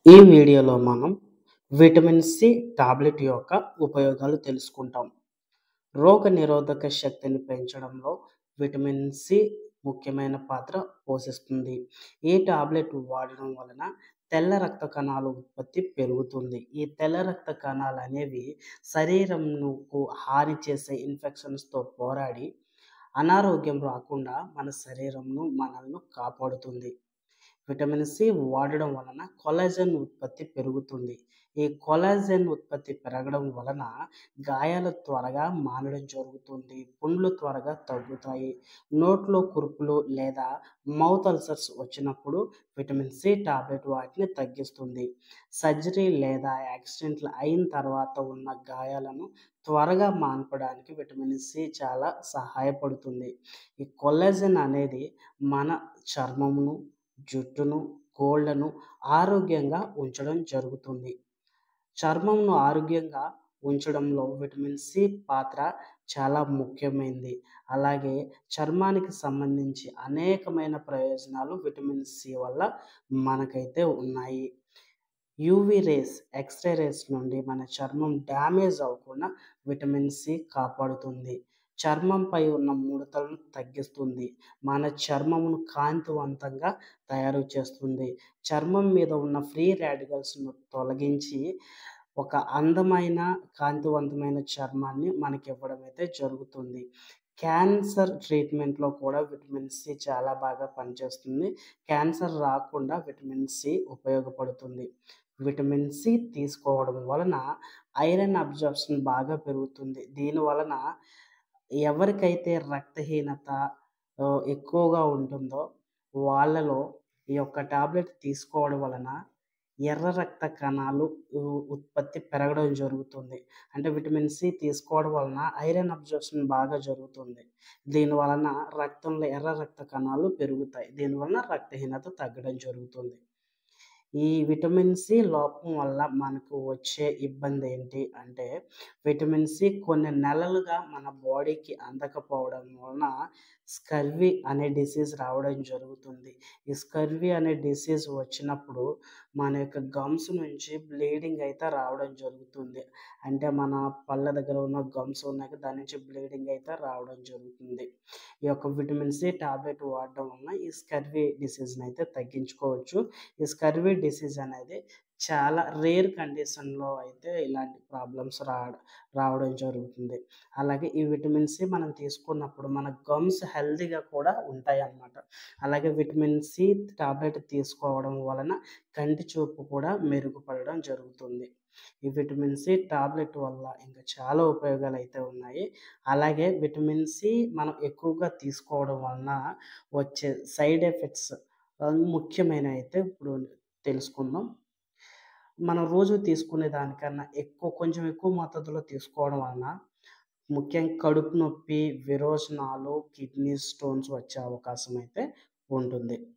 ఈ వీడియోలో మనం విటమిన్ సి టాబ్లెట్ యొక్క ఉపయోగాలు తెలుసుకుంటాం. రోగనిరోధక శక్తిని పెంచడంలో విటమిన్ సి ముఖ్యమైన పాత్ర పోషిస్తుంది. ఈ టాబ్లెట్ వాడడం వలన తెల్ల రక్త కణాల ఉత్పత్తి పెరుగుతుంది. ఈ తెల్ల రక్త కణాలనేవి శరీరంకు హాని చేసే ఇన్ఫెక్షన్స్‌తో పోరాడి అనారోగ్యం రాకుండా మన శరీరంను మనల్ని కాపాడుతుంది. విటమిన్ సి వాడడం వలన కొల్లాజెన్ ఉత్పత్తి పెరుగుతుంది. ఈ కొల్లాజెన్ ఉత్పత్తి పెరగడం వలన గాయాలు త్వరగా మానడం జరుగుతుంది. పుండ్లు త్వరగా తగ్గుతాయి. నోట్లో కురుపులు లేదా మౌత్ అల్సర్స్ వచ్చినప్పుడు విటమిన్ సి టాబ్లెట్ వాటిని తగ్గిస్తుంది. సర్జరీ లేదా యాక్సిడెంట్లు అయిన తర్వాత ఉన్న గాయాలను త్వరగా మాన్పడానికి విటమిన్ సి చాలా సహాయపడుతుంది. ఈ కొల్లాజెన్ అనేది మన చర్మమును, జుట్టును, గోళ్ళను ఆరోగ్యంగా ఉంచడం జరుగుతుంది. చర్మంను ఆరోగ్యంగా ఉంచడంలో విటమిన్ సి పాత్ర చాలా ముఖ్యమైంది. అలాగే చర్మానికి సంబంధించి అనేకమైన ప్రయోజనాలు విటమిన్ సి వల్ల మనకైతే ఉన్నాయి. యూవీ రేస్, ఎక్స్‌రే రేస్ నుండి మన చర్మం డ్యామేజ్ అవ్వకుండా విటమిన్ సి కాపాడుతుంది. చర్మంపై ఉన్న ముడతలను తగ్గిస్తుంది. మన చర్మమును కాంతివంతంగా తయారు చేస్తుంది. చర్మం మీద ఉన్న ఫ్రీ రాడికల్స్‌ను తొలగించి ఒక అందమైన, కాంతివంతమైన చర్మాన్ని మనకివ్వడం అయితే జరుగుతుంది. క్యాన్సర్ ట్రీట్మెంట్‌లో కూడా విటమిన్ సి చాలా బాగా పనిచేస్తుంది. క్యాన్సర్ రాకుండా విటమిన్ సి ఉపయోగపడుతుంది. విటమిన్ సి తీసుకోవడం వలన ఐరన్ అబ్జార్ప్షన్ బాగా పెరుగుతుంది. దీని వలన ఎవరికైతే రక్తహీనత ఆహ్, ఎక్కువగా ఉంటుందో వాళ్ళలో ఈ యొక్క టాబ్లెట్ తీసుకోవడం వలన ఎర్ర రక్త కణాలు ఉ ఉత్పత్తి పెరగడం జరుగుతుంది. అంటే విటమిన్ సి తీసుకోవడం వలన ఐరన్ అబ్జార్ప్షన్ బాగా జరుగుతుంది. దీని వలన రక్తంలో ఎర్ర రక్త కణాలు పెరుగుతాయి. దీనివలన రక్తహీనత తగ్గడం జరుగుతుంది. ఈ విటమిన్ సి లోపం వల్ల మనకు వచ్చే ఇబ్బందేంటి అంటే విటమిన్ సి కొన్ని నెలలుగా మన బాడీకి అందకపోవడం వలన స్కర్వీ అనే డిసీజ్ రావడం జరుగుతుంది. ఈ స్కర్వీ అనే డిసీజ్ వచ్చినప్పుడు మన యొక్క గమ్స్ నుంచి బ్లీడింగ్ అయితే రావడం జరుగుతుంది. అంటే మన పళ్ళ దగ్గర ఉన్న గమ్స్ ఉన్నాయి కదా! దాని నుంచి బ్లీడింగ్ అయితే రావడం జరుగుతుంది. ఈ యొక్క విటమిన్ సి టాబ్లెట్ వాడడం వలన ఈ స్కర్వీ డిసీజ్‌నైతే తగ్గించుకోవచ్చు. ఈ స్కర్వీ డిసీజ్ అనేది చాలా రేర్ కండిషన్‌లో అయితే ఇలాంటి ప్రాబ్లమ్స్ రావడం రావడం జరుగుతుంది. అలాగే ఈ విటమిన్ సి మనం తీసుకున్నప్పుడు మన గమ్స్ హెల్తీగా కూడా ఉంటాయన్నమాట. అలాగే విటమిన్ సి టాబ్లెట్ తీసుకోవడం వలన కంటి చూపు కూడా మెరుగుపడడం జరుగుతుంది. ఈ విటమిన్ సి టాబ్లెట్ వల్ల ఇంకా చాలా ఉపయోగాలైతే ఉన్నాయి. అలాగే విటమిన్ సి మనం ఎక్కువగా తీసుకోవడం వలన వచ్చే సైడ్ ఎఫెక్ట్స్ ఆహ్, ముఖ్యమైనవైతే ఇప్పుడు తెలుసుకుందాం. మనం రోజు తీసుకునే దానికన్నా ఎక్కువ కొంచెం ఎక్కువ మోతాదులో తీసుకోవడం వలన ముఖ్యంగా కడుపు నొప్పి, విరోచనాలు, కిడ్నీ స్టోన్స్ వచ్చే అవకాశం అయితే ఉంటుంది.